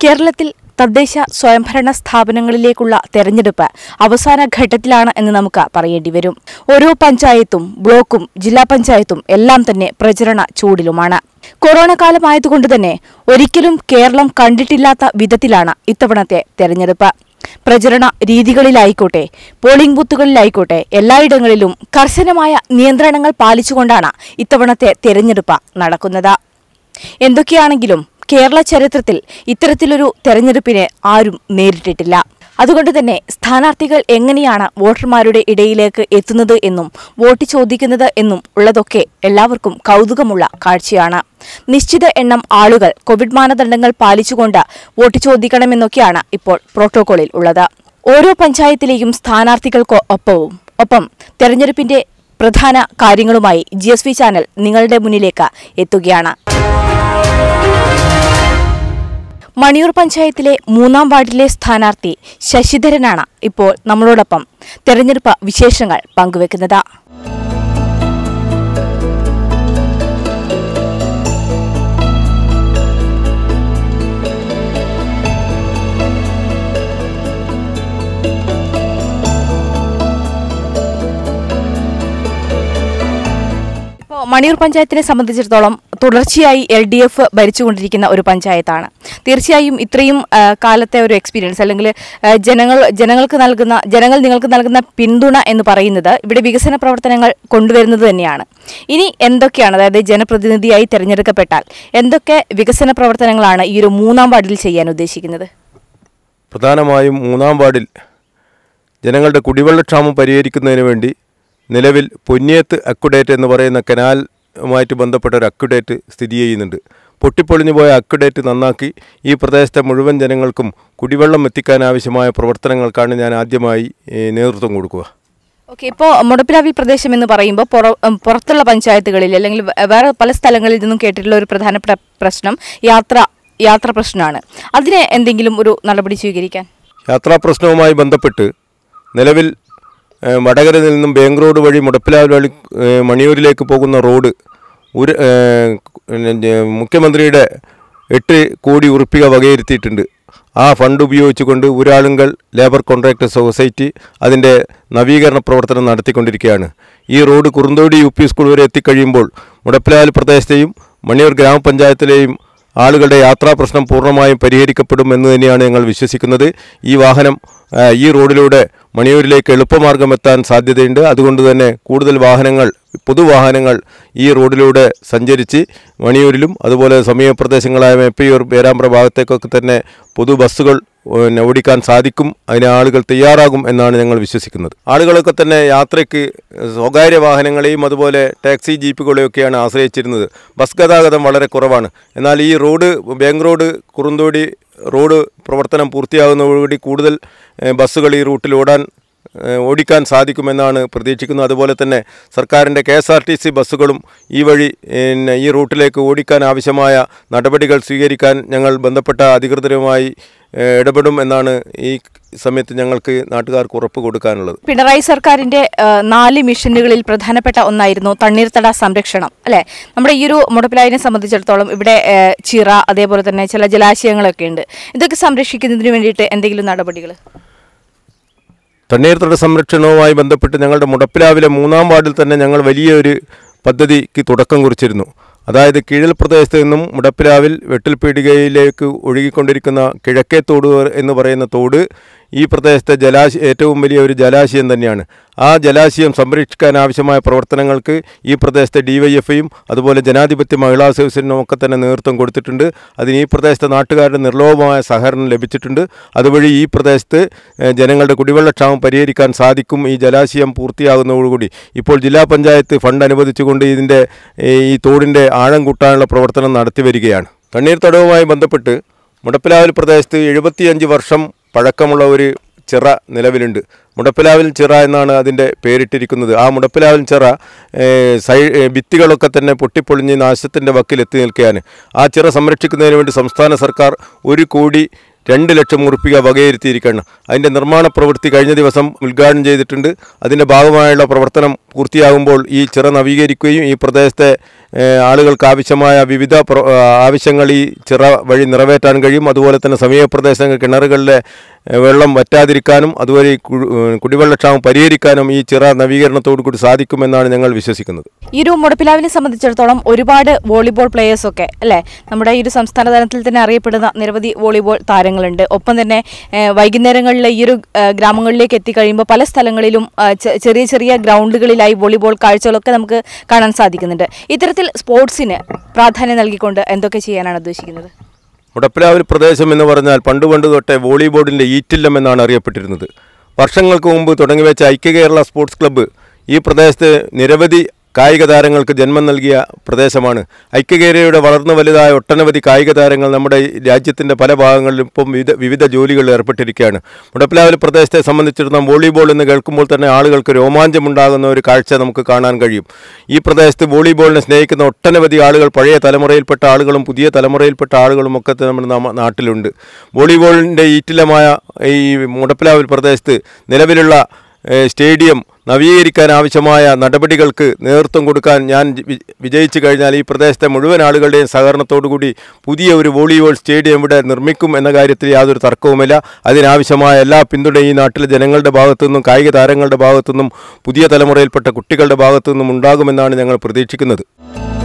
കേരളത്തിൽ തദ്ദേശ സ്വയംഭരണ സ്ഥാപനങ്ങളിലേക്കുള്ള തെരഞ്ഞെടുപ്പ് അവസാന ഘട്ടത്തിലാണ് എന്ന് നമുക്ക് പറയേണ്ടി വരും ഓരോ പഞ്ചായത്തും ബ്ലോക്കും ജില്ലാ പഞ്ചായത്തും എല്ലാം തന്നെ പ്രചരണ ചൂടിലുമാണ് കൊറോണ കാലമായതുകൊണ്ട് തന്നെ ഒരിക്കലും കേരളം കണ്ടിട്ടില്ലാത്ത വിധത്തിലാണ് ഇത്തവണത്തെ തെരഞ്ഞെടുപ്പ് പ്രചരണ രീതികളിലായിക്കോട്ടെ പോളിംഗ് ബൂത്തുകളിലായിക്കോട്ടെ എല്ലായിടങ്ങളിലും കർശനമായ നിയന്ത്രണങ്ങൾ പാലിച്ചുകൊണ്ടാണ് ഇത്തവണത്തെ തെരഞ്ഞെടുപ്പ് നടക്കുന്നത് എന്തൊക്കെയാണെങ്കിലും കേരള ചരിത്രത്തിൽ ഇത്തരത്തിലൊരു തെരഞ്ഞെടുപ്പിനെ ആരും നേരിട്ടിട്ടില്ല അതുകൊണ്ട് തന്നെ സ്ഥാനാർത്ഥികൾ എങ്ങനെയാണ് വോട്ടർമാരുടെ ഇടയിലേക്ക് എത്തുന്നത് എന്നും വോട്ട് ചോദിക്കുന്നത് എന്നും ഉള്ളതൊക്കെ എല്ലാവർക്കും കൗതുകമുള്ള കാഴ്ചയാണ് നിശ്ചിത എണ്ണം ആളുകൾ കോവിഡ് മാനദണ്ഡങ്ങൾ പാലിച്ചുകൊണ്ട് വോട്ട് ചോദിക്കണമെന്നൊക്കെയാണ് ഇപ്പോൾ പ്രോട്ടോകോളിൽ ഉള്ളത് ഓരോ പഞ്ചായത്തിലെയും സ്ഥാനാർത്ഥികൾക്ക് ഒപ്പവും ഒപ്പം തെരഞ്ഞെടുപ്പിന്റെ പ്രധാന കാര്യങ്ങളുമായി ജി എസ് വി ചാനൽ നിങ്ങളുടെ മുന്നിലേക്ക് എത്തുകയാണ് മണിയൂർ പഞ്ചായത്തിലെ മൂന്നാം വാർഡിലെ സ്ഥാനാർത്ഥി ശശിധരനാണ് ഇപ്പോൾ നമ്മളോടൊപ്പം തെരഞ്ഞെടുപ്പ് വിശേഷങ്ങൾ പങ്കുവെക്കുന്നത് ഇപ്പോൾ മണിയൂർ പഞ്ചായത്തിനെ സംബന്ധിച്ചിടത്തോളം തുടർച്ചയായി എൽ ഡി എഫ് ഭരിച്ചുകൊണ്ടിരിക്കുന്ന ഒരു പഞ്ചായത്താണ് തീർച്ചയായും ഇത്രയും ആ, കാലത്തെ ഒരു എക്സ്പീരിയൻസ് അല്ലെങ്കിൽ ആ, ജനങ്ങൾ ജനങ്ങൾക്ക് നൽകുന്ന ജനങ്ങൾ നിങ്ങൾക്ക് നൽകുന്ന പിന്തുണ എന്ന് പറയുന്നത് ഇവിടെ വികസന പ്രവർത്തനങ്ങൾ കൊണ്ടുവരുന്നത് തന്നെയാണ് ഇനി എന്തൊക്കെയാണ് അതായത് ജനപ്രതിനിധിയായി തിരഞ്ഞെടുക്കപ്പെട്ടാൽ എന്തൊക്കെ വികസന പ്രവർത്തനങ്ങളാണ് ഈ ഒരു മൂന്നാം വാർഡിൽ ചെയ്യാൻ ഉദ്ദേശിക്കുന്നത് പ്രധാനമായും മൂന്നാം വാർഡിൽ ജനങ്ങളുടെ കുടിവെള്ളക്ഷാമം പരിഹരിക്കുന്നതിന് വേണ്ടി നിലവിൽ പൊന്നിയത്ത് അക്യുഡേറ്റ് എന്ന് പറയുന്ന കനാലുമായിട്ട് ബന്ധപ്പെട്ട ഒരു അക്യുഡേറ്റ് സ്ഥിതി ചെയ്യുന്നുണ്ട് പൊട്ടിപ്പൊളിഞ്ഞു പോയ അക്യുഡേറ്റ് നന്നാക്കി ഈ പ്രദേശത്തെ മുഴുവൻ ജനങ്ങൾക്കും കുടിവെള്ളം എത്തിക്കാൻ ആവശ്യമായ പ്രവർത്തനങ്ങൾക്കാണ് ഞാൻ ആദ്യമായി ഏ, നേതൃത്വം കൊടുക്കുക ഓക്കെ ഇപ്പോൾ മുടപ്പിലാവിൽ പ്രദേശം എന്ന് പറയുമ്പോൾ പുറ ഉം, പുറത്തുള്ള പഞ്ചായത്തുകളിൽ അല്ലെങ്കിൽ വേ- വേറെ പല സ്ഥലങ്ങളിൽ നിന്നും കേട്ടിട്ടുള്ള ഒരു പ്രധാനപ്പെട്ട പ്രശ്നം യാത്ര യാത്ര പ്രശ്നമാണ് അതിന് എന്തെങ്കിലും ഒരു നടപടി സ്വീകരിക്കാൻ യാത്രാ പ്രശ്നവുമായി ബന്ധപ്പെട്ട് നിലവിൽ ഏഹ്, വടകരയിൽ നിന്നും ബാങ്ക് റോഡ് വഴി മുടപ്പിലാവ് വഴി ഏഹ്, മണിയൂരിലേക്ക് പോകുന്ന റോഡ് ഒരു ഏഹ്, പിന്നെ ജ- മുഖ്യമന്ത്രിയുടെ എട്ട് കോടി ഉറുപ്പിക വകയിരുത്തിയിട്ടുണ്ട് ആ ഫണ്ട് ഉപയോഗിച്ചുകൊണ്ട് ഊരാളുങ്കൽ ലേബർ കോൺട്രാക്ടർ സൊസൈറ്റി അതിൻ്റെ നവീകരണ പ്രവർത്തനം നടത്തിക്കൊണ്ടിരിക്കുകയാണ് ഈ road Kurunthodi U P school വരെ എത്തിക്കഴിയുമ്പോൾ മുടപ്പിലാൽ പ്രദേശത്തെയും മണിയൂർ ഗ്രാമപഞ്ചായത്തിലെയും ആളുകളുടെ യാത്രാ പ്രശ്നം പൂർണ്ണമായും പരിഹരിക്കപ്പെടും എന്ന് തന്നെയാണ് ഞങ്ങൾ വിശ്വസിക്കുന്നത് ഈ വാഹനം ആ, ഈ റോഡിലൂടെ മണിയൂരിലേക്ക് എളുപ്പമാർഗം എത്താൻ സാധ്യതയുണ്ട് അതുകൊണ്ട് തന്നെ കൂടുതൽ വാഹനങ്ങൾ പൊതുവാഹനങ്ങൾ ഈ റോഡിലൂടെ സഞ്ചരിച്ച് മണിയൂരിലും അതുപോലെ സമീപ പ്രദേശങ്ങളായ മേപ്പയൂർ പേരാമ്പ്ര ഭാഗത്തേക്കൊക്കെ തന്നെ പൊതു ബസ്സുകൾ പിന്നെ ഓടിക്കാൻ സാധിക്കും അതിന് ആളുകൾ തയ്യാറാകും എന്നാണ് ഞങ്ങൾ വിശ്വസിക്കുന്നത് ആളുകളൊക്കെ തന്നെ യാത്രയ്ക്ക് സ്വകാര്യ വാഹനങ്ങളെയും അതുപോലെ ടാക്സി ജീപ്പുകളെയൊക്കെയാണ് ആശ്രയിച്ചിരുന്നത് ബസ് ഗതാഗതം വളരെ കുറവാണ് എന്നാൽ ഈ road bank road Kurunthodi road പ്രവർത്തനം പൂർത്തിയാകുന്നതോടുകൂടി കൂടുതൽ ഏഹ്, ബസ്സുകൾ ഈ റൂട്ടിൽ ഓടാൻ ഏഹ്, ഓടിക്കാൻ സാധിക്കുമെന്നാണ് പ്രതീക്ഷിക്കുന്നത് അതുപോലെ തന്നെ സർക്കാരിൻ്റെ K S R T C ബസ്സുകളും ഈ വഴി പിന്നെ ഈ റൂട്ടിലേക്ക് ഓടിക്കാൻ ആവശ്യമായ നടപടികൾ സ്വീകരിക്കാൻ ഞങ്ങൾ ബന്ധപ്പെട്ട അധികൃതരുമായി ഏഹ്, ഇടപെടും എന്നാണ് ഈ സമയത്ത് ഞങ്ങൾക്ക് നാട്ടുകാർക്ക് ഉറപ്പ് കൊടുക്കാനുള്ളത് പിണറായി സർക്കാരിന്റെ ആ, നാല് മിഷനുകളിൽ പ്രധാനപ്പെട്ട ഒന്നായിരുന്നു തണ്ണീർത്തട സംരക്ഷണം അല്ലെ നമ്മുടെ ഈ ഒരു മുടപ്പിലാവിനെ സംബന്ധിച്ചിടത്തോളം ഇവിടെ ആ, ചിറ അതേപോലെ തന്നെ ചില ജലാശയങ്ങളൊക്കെ ഉണ്ട് ഇതൊക്കെ സംരക്ഷിക്കുന്നതിന് വേണ്ടിയിട്ട് എന്തെങ്കിലും നടപടികൾ തണ്ണീർത്തട സംരക്ഷണവുമായി ബന്ധപ്പെട്ട് ഞങ്ങളുടെ മുടപ്പിലാവിലെ മൂന്നാം വാർഡിൽ തന്നെ ഞങ്ങൾ വലിയൊരു പദ്ധതിക്ക് തുടക്കം കുറിച്ചിരുന്നു അതായത് കീഴൽ പ്രദേശത്ത് നിന്നും മുടപ്പിലാവിൽ വെട്ടിൽപീടികയിലേക്ക് ഒഴുകിക്കൊണ്ടിരിക്കുന്ന കിഴക്കേ തോട് എന്ന് പറയുന്ന തോട് ഈ പ്രദേശത്തെ ജലാശയ ഏറ്റവും വലിയ ഒരു ജലാശയം തന്നെയാണ് ആ ജലാശയം സംരക്ഷിക്കാൻ ആവശ്യമായ പ്രവർത്തനങ്ങൾക്ക് ഈ പ്രദേശത്തെ ഡിവൈഎഫ്ഐയും അതുപോലെ ജനാധിപത്യ മഹിളാ അസോസിയേഷനും ഒക്കെ തന്നെ നേതൃത്വം കൊടുത്തിട്ടുണ്ട് അതിന് ഈ പ്രദേശത്തെ നാട്ടുകാരുടെ നിർലോഭമായ സഹകരണം ലഭിച്ചിട്ടുണ്ട് അതുവഴി ഈ പ്രദേശത്ത് ഏഹ്, ജനങ്ങളുടെ കുടിവെള്ളക്ഷാമം പരിഹരിക്കാൻ സാധിക്കും ഈ ജലാശയം പൂർത്തിയാകുന്നതോടുകൂടി ഇപ്പോൾ ജില്ലാ പഞ്ചായത്ത് ഫണ്ട് അനുവദിച്ചുകൊണ്ട് ഇതിൻ്റെ ഏഹ്, ഈ തോടിൻ്റെ ആഴം കൂട്ടാനുള്ള പ്രവർത്തനം നടത്തി വരികയാണ് തണ്ണീർത്തടവുമായി ബന്ധപ്പെട്ട് മുടപ്പിലാവിൽ പ്രദേശത്ത് എഴുപത്തിയഞ്ച് വർഷം പഴക്കമുള്ള ഒരു ചിറ നിലവിലുണ്ട് മുടപ്പിലാവിൽ ചിറ എന്നാണ് അതിൻ്റെ പേരിട്ടിരിക്കുന്നത് ആ മുടപ്പിലാവിൽ ചിറ ഏഹ്, സൈ ഏഹ്, ഭിത്തികളൊക്കെ തന്നെ പൊട്ടിപ്പൊളിഞ്ഞ് നാശത്തിൻ്റെ വക്കിൽ എത്തി നിൽക്കുകയാണ് ആ ചിറ സംരക്ഷിക്കുന്നതിന് വേണ്ടി സംസ്ഥാന സർക്കാർ ഒരു കോടി രണ്ട് ലക്ഷം ഉറുപ്പിക വകയിരുത്തിയിരിക്കുകയാണ് അതിൻ്റെ നിർമ്മാണ പ്രവൃത്തി കഴിഞ്ഞ ദിവസം ഉദ്ഘാടനം ചെയ്തിട്ടുണ്ട് അതിൻ്റെ ഭാഗമായുള്ള പ്രവർത്തനം പൂർത്തിയാകുമ്പോൾ ഈ ചിറ നവീകരിക്കുകയും ഈ പ്രദേശത്തെ ഏഹ്, ആളുകൾക്ക് ആവശ്യമായ വിവിധ പ്ര- ആ, ആവശ്യങ്ങൾ ഈ ചിറ വഴി നിറവേറ്റാൻ കഴിയും അതുപോലെ തന്നെ സമീപ പ്രദേശങ്ങൾ കിണറുകളിലെ ഏഹ്, വെള്ളം വറ്റാതിരിക്കാനും അതുവഴി കു- ഏഹ്, കുടിവെള്ളക്ഷാമം പരിഹരിക്കാനും ഈ ചിറ നവീകരണത്തോടു കൂടി സാധിക്കുമെന്നാണ് ഞങ്ങൾ വിശ്വസിക്കുന്നത് ഈ ഒരു മുടപ്പിലാവിനെ സംബന്ധിച്ചിടത്തോളം ഒരുപാട് വോളിബോൾ പ്ലേയേഴ്സ് ഒക്കെ അല്ലേ നമ്മുടെ ഈ ഒരു സംസ്ഥാന തലത്തിൽ തന്നെ അറിയപ്പെടുന്ന നിരവധി വോളിബോൾ താരങ്ങളുണ്ട് ഒപ്പം തന്നെ ഏഹ്, വൈകുന്നേരങ്ങളിൽ ഈ ഒരു ഏഹ്, ഗ്രാമങ്ങളിലേക്ക് എത്തിക്കഴിയുമ്പോൾ പല സ്ഥലങ്ങളിലും ഏഹ്, ചെ- ചെറിയ ചെറിയ ഗ്രൗണ്ടുകളിലായി വോളിബോൾ കാഴ്ചകളൊക്കെ നമുക്ക് കാണാൻ സാധിക്കുന്നുണ്ട് ഇത്തരത്തിൽ സ്പോർട്സിന് പ്രാധാന്യം നൽകിക്കൊണ്ട് എന്തൊക്കെ ചെയ്യാനാണ് ഉദ്ദേശിക്കുന്നത് മുടപ്പിലാവൂർ പ്രദേശം എന്ന് പറഞ്ഞാൽ പണ്ട് പണ്ട് തൊട്ടേ വോളിബോളിൻ്റെ ഈറ്റില്ലം എന്നാണ് അറിയപ്പെട്ടിരുന്നത് വർഷങ്ങൾക്ക് മുമ്പ് തുടങ്ങി വെച്ച ഐക്യ കേരള സ്പോർട്സ് ക്ലബ്ബ് ഈ പ്രദേശത്ത് നിരവധി കായിക താരങ്ങൾക്ക് ജന്മം നൽകിയ പ്രദേശമാണ് ഐക്യകേരയുടെ വളർന്നു വലുതായ ഒട്ടനവധി കായിക താരങ്ങൾ നമ്മുടെ ഈ രാജ്യത്തിൻ്റെ പല ഭാഗങ്ങളിലും ഇപ്പം വിവിധ വിവിധ ജോലികളിൽ ഏർപ്പെട്ടിരിക്കുകയാണ് മുടപ്പിലാവൽ പ്രദേശത്തെ സംബന്ധിച്ചിടത്തോളം വോളിബോൾ എന്ന് കേൾക്കുമ്പോൾ തന്നെ ആളുകൾക്ക് രോമാഞ്ചമുണ്ടാകുന്ന ഒരു കാഴ്ച നമുക്ക് കാണാൻ കഴിയും ഈ പ്രദേശത്ത് വോളിബോളിനെ സ്നേഹിക്കുന്ന ഒട്ടനവധി ആളുകൾ പഴയ തലമുറയിൽപ്പെട്ട ആളുകളും പുതിയ തലമുറയിൽപ്പെട്ട ആളുകളും ഒക്കെ തന്നെ നമ്മുടെ നാമ- നാട്ടിലുണ്ട് വോളിബോളിൻ്റെ ഈറ്റിലമായ ഈ മുടപ്പിലാവൽ പ്രദേശത്ത് നിലവിലുള്ള ഏഹ്, സ്റ്റേഡിയം നവീകരിക്കാൻ ആവശ്യമായ നടപടികൾക്ക് നേതൃത്വം കൊടുക്കാൻ ഞാൻ വി- വിജയിച്ചു കഴിഞ്ഞാൽ ഈ പ്രദേശത്തെ മുഴുവൻ ആളുകളുടെയും സഹകരണത്തോടുകൂടി പുതിയ ഒരു വോളിബോൾ സ്റ്റേഡിയം ഇവിടെ നിർമ്മിക്കും എന്ന കാര്യത്തിൽ യാതൊരു തർക്കവുമില്ല അതിനാവശ്യമായ എല്ലാ പിന്തുണയും ഈ നാട്ടിലെ ജനങ്ങളുടെ ഭാഗത്തു നിന്നും കായിക താരങ്ങളുടെ ഭാഗത്തു നിന്നും പുതിയ തലമുറയിൽപ്പെട്ട കുട്ടികളുടെ ഭാഗത്തു നിന്നും ഉണ്ടാകുമെന്നാണ് ഞങ്ങൾ പ്രതീക്ഷിക്കുന്നത്